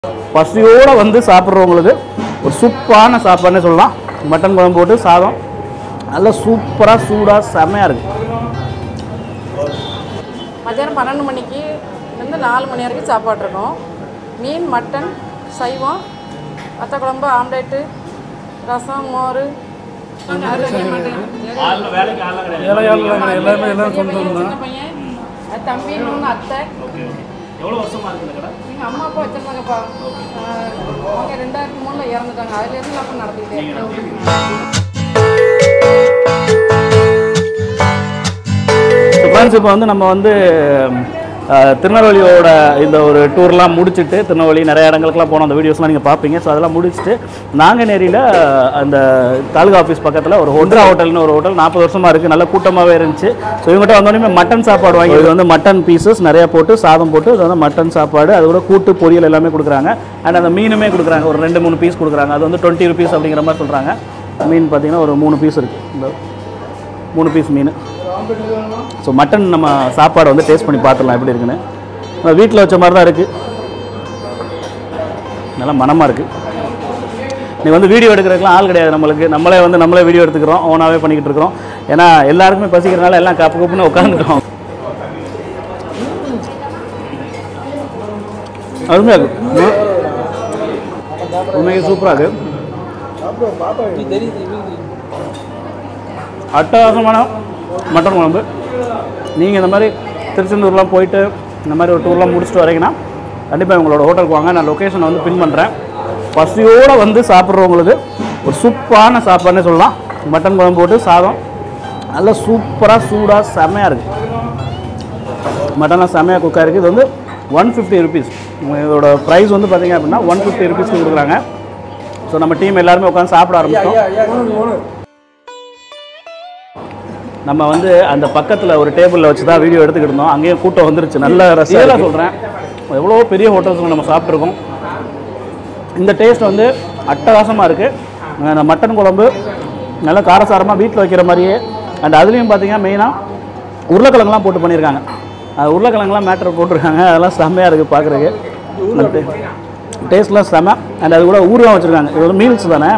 பசியோடு வந்து சாப்பிட்றவங்களுக்கு ஒரு சூப்பான சாப்பாடுனே சொல்லலாம் மட்டன் குழம்பு போட்டு சாதம் நல்லா சூப்பராக சூடாக செமையாக இருக்குது மத்தியானம் பன்னெண்டு மணிக்கு இருந்து நாலு மணி வரைக்கும் சாப்பாடு இருக்கும் மீன் மட்டன் சைவம் வத்த குழம்பு ஆம்லேட்டு ரசம் மோர் எல்லாமே எல்லாம் சொந்தம் தான் பையன் அது தம்பி இன்னொன்று அத்தை எவ்வளோ வருஷமாக இருக்குது கடை எங்கள் அம்மா அப்பா வச்சிருந்தாங்கப்பா ஆஹ் அவங்க ரெண்டாயிரத்தி மூணில் இறந்துட்டாங்க அதுலேருந்து அப்போ நடத்திக்கிட்டே இருக்கேன். ஃப்ரெண்ட்ஸ் இப்போ வந்து நம்ம வந்து அஹ், திருநெல்வேலியோட இந்த ஒரு டூர்லாம் முடிச்சுட்டு திருநெல்வேலி நிறைய இடங்களுக்குலாம் போனோம் அந்த வீடியோஸ்லாம் நீங்கள் பார்ப்பீங்க ஸோ அதெல்லாம் முடிச்சுட்டு நாங்குநேரியில் அந்த தாலுகா ஆஃபீஸ் பக்கத்தில் ஒரு ஒன்றா ஹோட்டல்னு ஒரு ஹோட்டல் நாற்பது வருஷமாக இருக்குது நல்ல கூட்டமாகவே இருந்துச்சு ஸோ இவங்ககிட்ட வந்தோடனே மட்டன் சாப்பாடு வாங்கி இது வந்து மட்டன் பீசஸ் நிறையா போட்டு சாதம் போட்டு இது வந்து மட்டன் சாப்பாடு அது கூட கூட்டு பொரியல் எல்லாமே கொடுக்குறாங்க அண்ட் அந்த மீனுமே கொடுக்குறாங்க ஒரு ரெண்டு மூணு பீஸ் கொடுக்குறாங்க அது வந்து டுவெண்ட்டி ருபீஸ் அப்படிங்கிற மாதிரி சொல்கிறாங்க மீன் பார்த்தீங்கன்னா ஒரு மூணு பீஸ் இருக்குது இந்த மூணு பீஸ் மீன் ஸோ மட்டன் நம்ம சாப்பாடை வந்து டேஸ்ட் பண்ணி பார்த்துடலாம் எப்படி இருக்குன்னு நம்ம வீட்டில் வச்ச மாதிரி தான் இருக்குது நல்லா மனமாக இருக்குது நீ வந்து வீடியோ எடுக்கிறதுக்குலாம் ஆள் கிடையாது நம்மளுக்கு நம்மளே வந்து நம்மளே வீடியோ எடுத்துக்கிறோம் ஓனாகவே பண்ணிக்கிட்டு இருக்கிறோம் ஏன்னா எல்லாருக்குமே பசிக்கிறனால எல்லாம் கப்பு கப்புன்னு உட்காந்துட்டோம் அருமையாக இருக்கு உண்மைக்கு சூப்பராக இருக்கு அட்டகாசமான மட்டன் குழம்பு நீங்கள் இந்த மாதிரி திருச்செந்தூர்லாம் போயிட்டு இந்த மாதிரி ஒரு டூர்லாம் முடிச்சுட்டு வரீங்கன்னா கண்டிப்பாக உங்களோட ஹோட்டலுக்கு வாங்க நான் லொக்கேஷனை வந்து பின் பண்ணுறேன் பசியோடு வந்து சாப்பிட்றவங்களுக்கு ஒரு சூப்பான சாப்பாடுனே சொல்லலாம் மட்டன் குழம்பு போட்டு சாதம் நல்லா சூப்பராக சூடாக செமையாக இருக்குது மட்டன்லாம் செமையாக குக்காக இருக்குது இது வந்து ஒன் ஃபிஃப்டி ருபீஸ் இதோட ப்ரைஸ் வந்து பார்த்தீங்க அப்படின்னா ஒன் ஃபிஃப்டி ருபீஸ்க்கு கொடுக்குறாங்க ஸோ நம்ம டீம் எல்லாருமே உட்காந்து சாப்பிட ஆரம்பிச்சோம் நம்ம வந்து அந்த பக்கத்தில் ஒரு டேபிளில் வச்சு தான் வீடியோ எடுத்துக்கிட்டு இருந்தோம் அங்கேயும் கூட்டம் வந்துருச்சு நல்ல ரசிகலாக சொல்கிறேன் எவ்வளோ பெரிய ஹோட்டல்ஸ் நம்ம சாப்பிட்ருக்கோம் இந்த டேஸ்ட் வந்து அட்டகாசமாக இருக்குது அந்த மட்டன் குழம்பு நல்லா காரசாரமாக வீட்டில் வைக்கிற மாதிரியே அண்ட் அதுலேயும் பார்த்தீங்கன்னா மெயினாக உருளைக்கிழங்குலாம் போட்டு பண்ணியிருக்காங்க அது உருளைக்கிழங்குலாம் மேட்டர் போட்டிருக்காங்க அதெல்லாம் செம்மையாக இருக்குது பார்க்குறதுக்கு டேஸ்ட்லாம் செம அண்ட் அது கூட ஊறுகாய் வச்சுருக்காங்க இது வந்து மீல்ஸ் தானே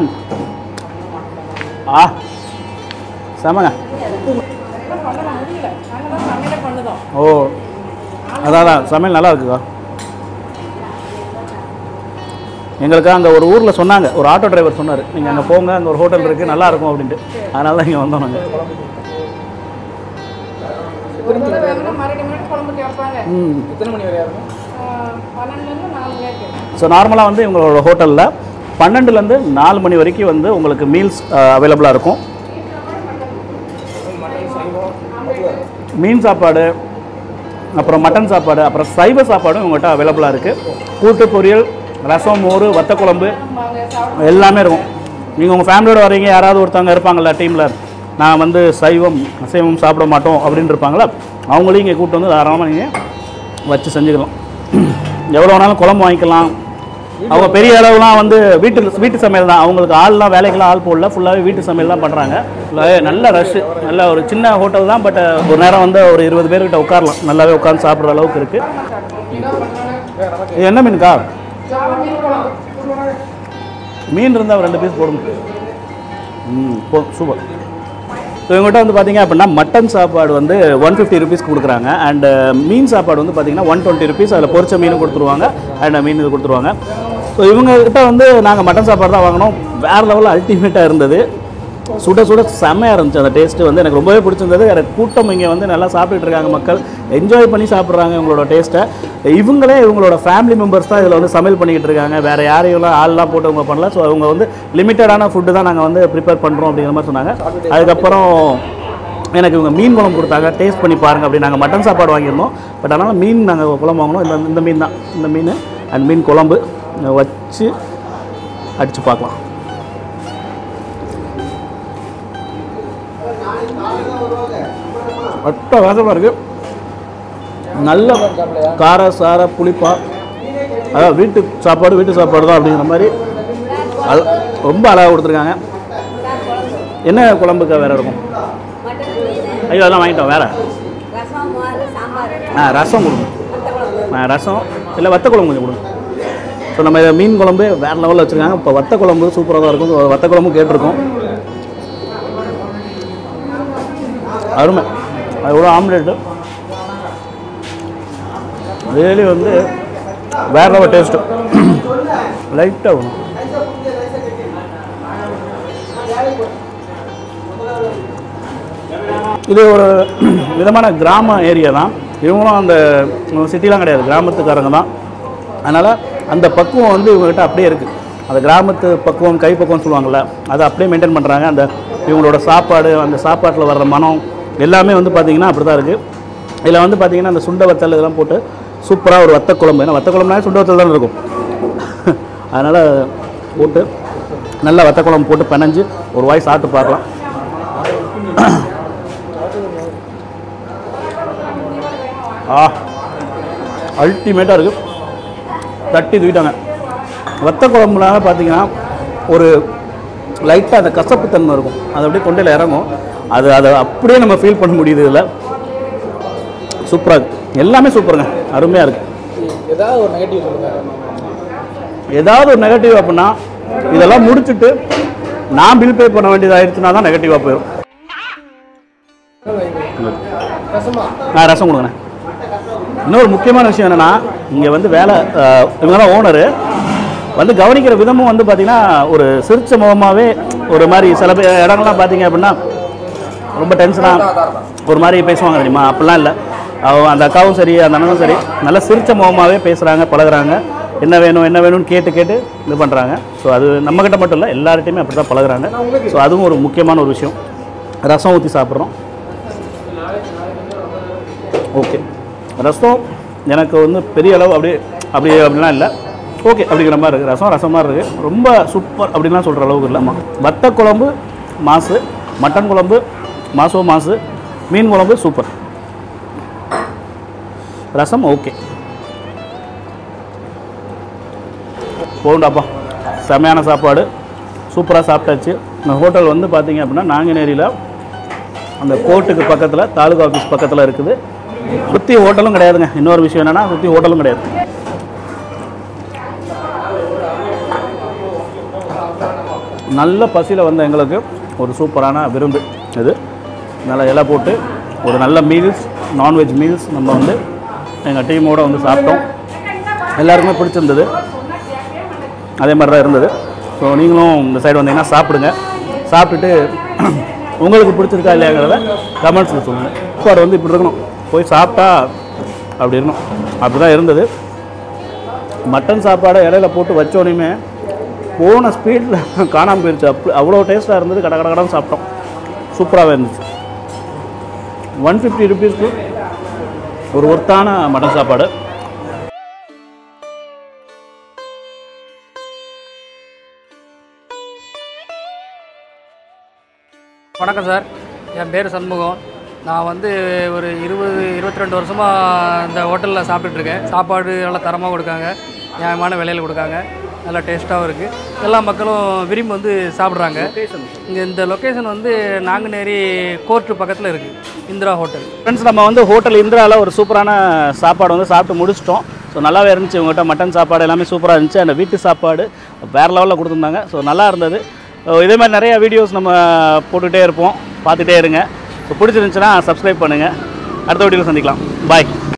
ஆ செமங்க பண்ண முடியல நாங்கள் தான் சமையலே பண்ணுதோம் ஓ அதான் அதான் சமையல் நல்லா இருக்குக்கா எங்களுக்கு அங்கே ஒரு ஊரில் சொன்னாங்க ஒரு ஆட்டோ டிரைவர் சொன்னார் நீங்கள் அங்கே போங்க அங்கே ஒரு ஹோட்டல் இருக்குது நல்லா இருக்கும் அப்படின்ட்டு அதனால தான் இங்கே வந்தோம் நாங்கள் ஒரு தடவை வேணும்னா மறுபடியும் மறுபடியும் குழம்பு கேட்பாங்க ம் எத்தனை மணி வரையா இருக்கும் ஆஹ் பன்னெண்டுலேருந்து நாலு கேட்கு ஸோ நார்மலாக வந்து இவங்களோட ஹோட்டலில் பன்னெண்டுலேருந்து நாலு மணி வரைக்கும் வந்து உங்களுக்கு மீல்ஸ் அவைலபிளாக இருக்கும் மீன் சாப்பாடு அப்புறம் மட்டன் சாப்பாடு அப்புறம் சைவ சாப்பாடும் இவங்ககிட்ட அவைலபிளாக இருக்குது கூட்டு பொரியல் ரசம் மோர் வத்த குழம்பு வாங்க சாப்பிட எல்லாமே இருக்கும் நீங்கள் உங்கள் ஃபேமிலியோட வரீங்க யாராவது ஒருத்தவங்க இருப்பாங்கள்ல டீமில் நான் வந்து சைவம் அசைவம் சாப்பிட மாட்டோம் அப்படின்னு இருப்பாங்களா அவங்களையும் இங்கே கூப்பிட்டு வந்து தாராளமாக நீங்கள் வச்சு செஞ்சுக்கலாம் எவ்வளோ வேணாலும் குழம்பு வாங்கிக்கலாம் அவங்க பெரிய அளவுலாம் வந்து வீட்டு வீட்டு சமையல் தான் அவங்களுக்கு ஆள்லாம் வேலைக்கெல்லாம் ஆள் போடல ஃபுல்லாகவே வீட்டு சமையல் தான் பண்ணுறாங்க நல்ல ரஷ்ஷு நல்ல ஒரு சின்ன ஹோட்டல் தான் பட் ஒரு நேரம் வந்து ஒரு இருபது பேர்கிட்ட உட்காரலாம் நல்லாவே உட்காந்து சாப்பிட்ற அளவுக்கு இருக்குது இது என்ன மீனுக்கா மீன் குழம்பு மீன் இருந்தால் ஒரு ரெண்டு பீஸ் போடுங்க ம் போ சூப்பர் ஸோ இவங்ககிட்ட வந்து பார்த்தீங்க அப்படின்னா மட்டன் சாப்பாடு வந்து ஒன் ஃபிஃப்டி ருபீஸ் கொடுக்குறாங்க அண்ட் மீன் சாப்பாடு வந்து பார்த்தீங்கன்னா ஒன் டுவெண்ட்டி ருபீஸ் அதில் பொரிச்ச மீன் கொடுத்துருவாங்க அண்ட் மீன் இது கொடுத்துருவாங்க ஸோ இவங்ககிட்ட வந்து நாங்கள் மட்டன் சாப்பாடு தான் வாங்கினோம் வேறு லெவலில் அல்டிமேட்டாக இருந்தது சுட சுட செம்மையாக இருந்துச்சு அந்த டேஸ்ட்டு வந்து எனக்கு ரொம்பவே பிடிச்சிருந்தது எனக்கு கூட்டம் இங்கே வந்து நல்லா சாப்பிட்டுட்டு இருக்காங்க மக்கள் என்ஜாய் பண்ணி சாப்பிட்றாங்க இவங்களோட டேஸ்ட்டை இவங்களே இவங்களோட ஃபேமிலி மெம்பர்ஸ் தான் இதில் வந்து சமையல் பண்ணிக்கிட்டு இருக்காங்க வேறு யாரையும் ஆள்லாம் போட்டு அவங்க பண்ணல ஸோ அவங்க வந்து லிமிட்டடான ஃபுட்டு தான் நாங்கள் வந்து ப்ரிப்பேர் பண்ணுறோம் அப்படிங்கிற மாதிரி சொன்னாங்க அதுக்கப்புறம் எனக்கு இவங்க மீன் குழம்பு கொடுத்தாங்க டேஸ்ட் பண்ணி பாருங்க அப்படி நாங்கள் மட்டன் சாப்பாடு வாங்கியிருந்தோம் பட் அதனால் மீன் நாங்கள் குழம்பு வாங்கினோம் இந்த இந்த மீன் தான் இந்த மீன் அண்ட் மீன் குழம்பு வச்சு அடித்து பார்க்கலாம் அட்டகாசமாக இருக்குது நல்ல கார சார புளிப்பா அதான் வீட்டு சாப்பாடு வீட்டு சாப்பாடு தான் அப்படிங்கிற மாதிரி அது ரொம்ப அழகாக கொடுத்துருக்காங்க என்ன குழம்புக்கா வேறு இருக்கும் ஐயோ அதெல்லாம் வாங்கிட்டோம் வேறு ரசம் மோர் சாம்பார் ஆ ரசம் கொடுங்க வத்த குழம்பு ஆ ரசம் இல்லை வத்த குழம்பு கொஞ்சம் கொடுங்க ஸோ நம்ம இதை மீன் குழம்பு வேறு லெவலில் வச்சுருக்காங்க இப்போ வத்த குழம்பு சூப்பராக தான் இருக்கும் So, வத்த குழம்பும் கேட்டிருக்கோம் அருமை அதோட ஆம்லேட்டு ரியலி வந்து வேற லெவல் டேஸ்ட்டு லைட்டாக வேணும் இது ஒரு விதமான கிராம ஏரியா தான் இவங்களும் அந்த சிட்டிலாம் கிடையாது கிராமத்துக்காரங்க தான் அதனால் அந்த பக்குவம் வந்து இவங்ககிட்ட அப்படியே இருக்குது அந்த கிராமத்து பக்குவம் கை பக்குவம் சொல்லுவாங்கள்ல அதை அப்படியே மெயின்டைன் பண்ணுறாங்க அந்த இவங்களோட சாப்பாடு அந்த சாப்பாட்டில் வர்ற மனம் எல்லாமே வந்து பார்த்திங்கன்னா அப்படி தான் இருக்குது இதில் வந்து பார்த்திங்கன்னா அந்த சுண்ட வத்தல் இதெல்லாம் போட்டு சூப்பராக ஒரு வத்த குழம்பு ஏன்னா வத்த குழம்புனா சுண்ட வத்தல் தான் இருக்கும் அதனால் போட்டு நல்லா வத்த குழம்பு போட்டு பிணைஞ்சு ஒரு வாய் சாப்பிட்டு பார்க்கலாம் ஆ அல்டிமேட்டாக இருக்குது தட்டி தூக்கிட்டாங்க வத்த குழம்புனால பார்த்தீங்கன்னா ஒரு லைட்டாக அந்த கசப்பு தன்மை இருக்கும் அது அப்படியே தொண்டையில் இறங்கும் அது அதை அப்படியே நம்ம ஃபீல் பண்ண முடியுது இதில் சூப்பராக இருக்குது எல்லாமே சூப்பருங்க அருமையாக இருக்குது ஏதாவது ஒரு நெகட்டிவ் சொல்லுங்க ஏதாவது ஒரு நெகட்டிவ் அப்படின்னா இதெல்லாம் முடிச்சுட்டு நான் பில் பே பண்ண வேண்டியது ஆயிடுச்சுன்னா தான் நெகட்டிவாக போயிடும் ரசமா நான் ரசம் கொடுங்கண்ணே இன்னொரு முக்கியமான விஷயம் என்னென்னா இங்கே வந்து வேலை அஹ், இவங்க தான் ஓனரு வந்து கவனிக்கிற விதமும் வந்து பார்த்திங்கன்னா ஒரு சிரிச்ச முகமாகவே ஒரு மாதிரி சில பேர் இடங்கள்லாம் பார்த்தீங்க அப்படின்னா ரொம்ப டென்ஷனாக ஒரு மாதிரி பேசுவாங்க தெரியுமா அப்படிலாம் இல்லை அவ அந்த அக்காவும் சரி அந்த அண்ணனும் சரி நல்லா சிரிச்ச முகமாகவே பேசுகிறாங்க பழகுறாங்க என்ன வேணும் என்ன வேணும்னு கேட்டு கேட்டு இது பண்ணுறாங்க ஸோ அது நம்மக்கிட்ட மட்டும் இல்லை எல்லார்ட்டையுமே அப்படி தான் பழகுறாங்க ஸோ அதுவும் ஒரு முக்கியமான ஒரு விஷயம் ரசம் ஊற்றி சாப்பிட்றோம் ஓகே ரசம் எனக்கு வந்து பெரிய அளவு அப்படியே அப்படி அப்படிலாம் இல்லை ஓகே அப்படிங்கிற மாதிரி இருக்குது ரசம் ரசம் மாதிரி இருக்குது ரொம்ப சூப்பர் அப்படின்லாம் சொல்கிற அளவுக்கு இல்லாமல் வத்த குழம்பு மாசு மட்டன் குழம்பு மாசோ மாசு மீன் குழம்பு சூப்பர் ரசம் ஓகே போண்டாப்பா செமையான சாப்பாடு சூப்பராக சாப்பிட்டாச்சு இந்த ஹோட்டல் வந்து பார்த்தீங்க அப்படின்னா நாங்குநேரியில் அந்த கோர்ட்டுக்கு பக்கத்தில் தாலுகா ஆஃபீஸ் பக்கத்தில் இருக்குது சுற்றி ஹோட்டலும் கிடையாதுங்க இன்னொரு விஷயம் என்னென்னா சுற்றி ஹோட்டலும் கிடையாது நல்ல பசியில் வந்த எங்களுக்கு ஒரு சூப்பரான விருந்து இது நல்லா இலை போட்டு ஒரு நல்ல மீல்ஸ் நான்வெஜ் மீல்ஸ் நம்ம வந்து எங்கள் டீமோடு வந்து சாப்பிட்டோம் எல்லாருக்குமே பிடிச்சிருந்தது அதே மாதிரி தான் இருந்தது ஸோ நீங்களும் இந்த சைடு வந்தீங்கன்னா சாப்பிடுங்க சாப்பிட்டுட்டு உங்களுக்கு பிடிச்சிருக்கா இல்லையாங்கிறத கமெண்ட்ஸில் சொல்லுங்கள் சாப்பாடு வந்து இப்படி இருக்கணும் போய் சாப்பிட்டா அப்படி இருக்கணும் அப்படி தான் இருந்தது மட்டன் சாப்பாடை இலையில போட்டு வச்சோனையுமே போன ஸ்பீடில் காணாமல் போயிடுச்சு அப்படி அவ்வளோ டேஸ்ட்டாக இருந்தது கட கட கடன்னு சாப்பிட்டோம் சூப்பராகவே இருந்துச்சு ஒன் ஃபிஃப்டி ருபீஸ்க்கு ஒரு ஒர்த்தான மட்டன் சாப்பாடு வணக்கம் சார் என் பேர் சண்முகம் நான் வந்து ஒரு இருபது இருபத்தி ரெண்டு வருஷமாக இந்த ஹோட்டலில் சாப்பிட்டுட்ருக்கேன் சாப்பாடு நல்லா தரமாக கொடுக்காங்க நியாயமான விலையில் கொடுக்காங்க நல்லா டேஸ்ட்டாகவும் இருக்குது எல்லா மக்களும் விரும்பி வந்து சாப்பிட்றாங்க இங்கே இந்த லொக்கேஷன் வந்து நாங்குநேரி கோர்ட்டு பக்கத்தில் இருக்குது இந்திரா ஹோட்டல் ஃப்ரெண்ட்ஸ் நம்ம வந்து ஹோட்டல் இந்திராவில் ஒரு சூப்பரான சாப்பாடு வந்து சாப்பிட்டு முடிச்சிட்டோம் ஸோ நல்லாவே இருந்துச்சு இவங்ககிட்ட மட்டன் சாப்பாடு எல்லாமே சூப்பராக இருந்துச்சு அந்த வீட்டு சாப்பாடு வேறு லெவலில் கொடுத்துருந்தாங்க ஸோ நல்லா இருந்தது ஸோ இதே மாதிரி நிறைய வீடியோஸ் நம்ம போட்டுகிட்டே இருப்போம் பார்த்துட்டே இருங்க ஸோ பிடிச்சிருந்துச்சுன்னா சப்ஸ்கிரைப் பண்ணுங்கள் அடுத்த வீடியோவில் சந்திக்கலாம் பாய்